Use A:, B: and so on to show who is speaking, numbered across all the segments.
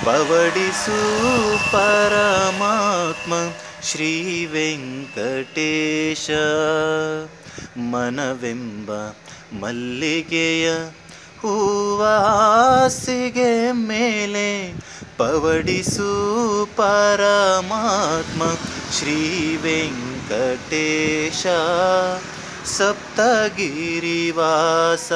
A: ಪವಡಿಸು ಪರಮಾತ್ಮ ಶ್ರೀ ವೆಂಕಟೇಶ ಮನವೆಂಬ ಮಲ್ಲಿಗೆಯ ಹೂವಾಸಿಗೆ ಮೇಲೆ ಪವಡಿಸು ಪರಮಾತ್ಮ ಶ್ರೀ ವೆಂಕಟೇಶ ಸಪ್ತಗಿರಿವಾಸ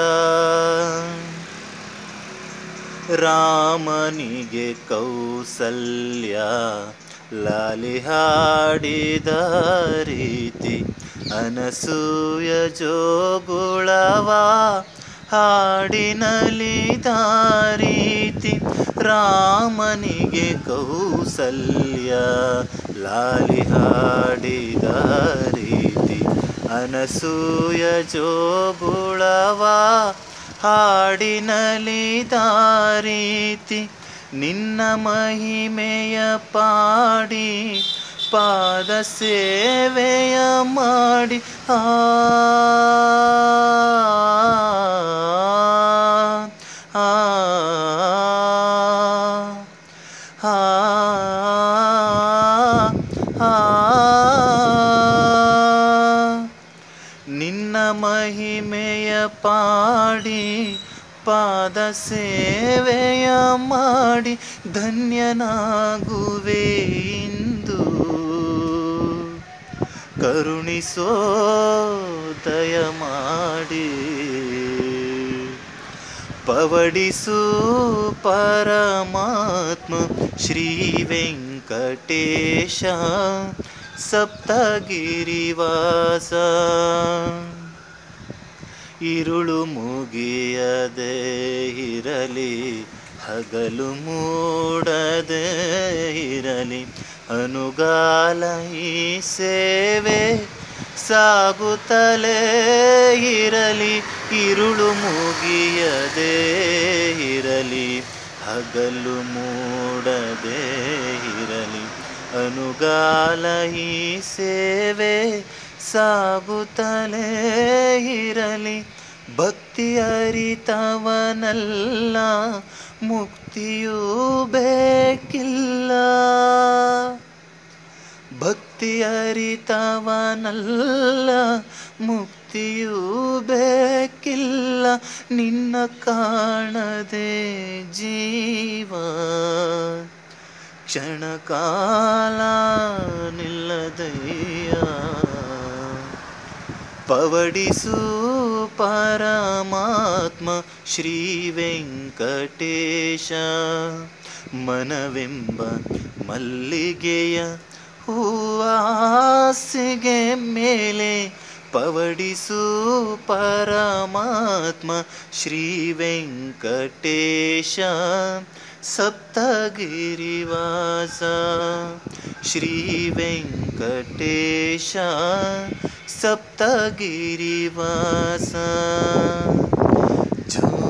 A: ರಾಮನಿಗೆ ಕೌಸಲ್ಯ ಲಾಲಿ ಹಾಡಿದ ರೀತಿ ಅನಸೂಯ ಜೋಗುಳವ ಹಾಡಿನಲಿದ ರೀತಿ ರಾಮನಿಗೆ ಕೌಸಲ್ಯ ಲಾಲಿ ಹಾಡಿದ ರೀತಿ ಅನಸೂಯ ಜೋಗುಳವ ಹಾಡಿನಲಿದ ರೀತಿ ನಿನ್ನ ಮಹಿಮೆಯ ಪಾಡಿ ಪಾದ ಸೇವೆಯ ಮಾಡಿ ಆ ಆ ಆ ಆ ನಿನ್ನ ಮಹಿಮೆಯ ಪಾಡಿ ಪಾದ ಸೇವೆಯ ಮಾಡಿ ಧನ್ಯನಾಗುವೆ ಇಂದು ಕರುಣಿಸೋ ದಯ ಮಾಡಿ ಪವಡಿಸು ಪರಮಾತ್ಮ ಶ್ರೀ ವೆಂಕಟೇಶ ಸಪ್ತಗಿರಿವಾಸ ಇರುಳು ಮುಗಿಯದೆ ಇರಲಿ ಹಗಲು ಮೂಡದೆ ಇರಲಿ ಅನುಗಾಲ ಈ ಸೇವೆ ಸಾಗುತ್ತಲೇ ಇರಲಿ ಇರುಳು ಮುಗಿಯದೆ ಇರಲಿ ಹಗಲು ಮೂಡದೆ ಇರಲಿ ಅನುಗಾಲ ಈ ಸೇವೆ ಸಾಗುತ್ತಲೇ ಇರಲಿ ಭಕ್ತಿ ಅರಿತವನಲ್ಲ ಮುಕ್ತಿಯೂ ಬೇಕಿಲ್ಲ ಭಕ್ತಿ ಅರಿತವನಲ್ಲ ಮುಕ್ತಿಯೂ ಬೇಕಿಲ್ಲ ನಿನ್ನ ಕಾಣದೆ ಜೀವ ಕ್ಷಣ ಕಾಲ ನಿಲ್ಲದಯ್ಯ ಪವಡಿಸು ಪರಮಾತ್ಮ ಶ್ರೀ ವೆಂಕಟೇಶ ಮನವೆಂಬ ಮಲ್ಲಿಗೆಯ ಹೂವಾಸಿಗೆ ಮೇಲೆ ಪವಡಿಸು ಪರಮಾತ್ಮ ಶ್ರೀ ವೆಂಕಟೇಶ ಸಪ್ತಗಿರಿವಾಸ ಶ್ರೀ ವೆಂಕಟೇಶ ಸಪ್ತಗಿರಿವಾಸ ಜೋ